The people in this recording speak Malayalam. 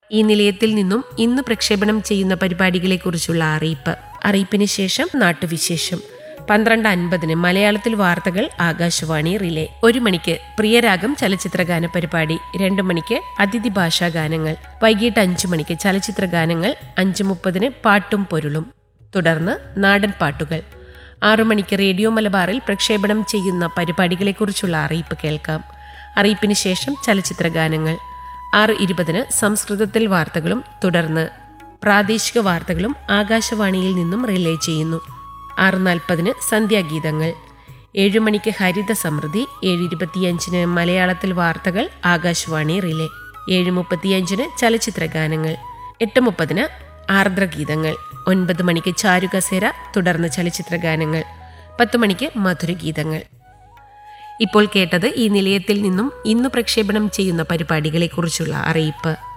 ഈ നിലയത്തിൽ നിന്നും ഇന്ന് പ്രക്ഷേപണം ചെയ്യുന്ന പരിപാടികളെക്കുറിച്ചുള്ള അറിയിപ്പ് അറിയിപ്പിന് ശേഷം നാട്ടുവിശേഷം പന്ത്രണ്ട് അൻപതിന് മലയാളത്തിൽ വാർത്തകൾ ആകാശവാണി റിലേ ഒരു മണിക്ക് പ്രിയരാഗം ചലച്ചിത്രഗാന പരിപാടി രണ്ട് മണിക്ക് അതിഥി ഭാഷാ ഗാനങ്ങൾ വൈകിട്ട് അഞ്ചു മണിക്ക് ചലച്ചിത്ര ഗാനങ്ങൾ അഞ്ച് മുപ്പതിന് പാട്ടും പൊരുളും തുടർന്ന് നാടൻ പാട്ടുകൾ ആറു മണിക്ക് റേഡിയോ മലബാറിൽ പ്രക്ഷേപണം ചെയ്യുന്ന പരിപാടികളെക്കുറിച്ചുള്ള അറിയിപ്പ് കേൾക്കാം അറിയിപ്പിന് ശേഷം ചലച്ചിത്ര ഗാനങ്ങൾ ആറ് ഇരുപതിന് സംസ്കൃതത്തിൽ വാർത്തകളും തുടർന്ന് പ്രാദേശിക വാർത്തകളും ആകാശവാണിയിൽ നിന്നും റിലേ ചെയ്യുന്നു ആറ് നാൽപ്പതിന് സന്ധ്യാഗീതങ്ങൾ ഏഴു മണിക്ക് ഹരിത സമൃദ്ധി ഏഴ് ഇരുപത്തിയഞ്ചിന് മലയാളത്തിൽ വാർത്തകൾ ആകാശവാണി റിലേ ഏഴ് മുപ്പത്തിയഞ്ചിന് ചലച്ചിത്ര ഗാനങ്ങൾ എട്ട് മുപ്പതിന് ആർദ്രഗീതങ്ങൾ ഒൻപത് മണിക്ക് ചാരുകസേര തുടർന്ന് ചലച്ചിത്ര ഗാനങ്ങൾ പത്ത് മണിക്ക് മധുരഗീതങ്ങൾ ഇപ്പോൾ കേട്ടത് ഈ നിലയത്തിൽ നിന്നും ഇന്ന് പ്രക്ഷേപണം ചെയ്യുന്ന പരിപാടികളെക്കുറിച്ചുള്ള അറിയിപ്പ്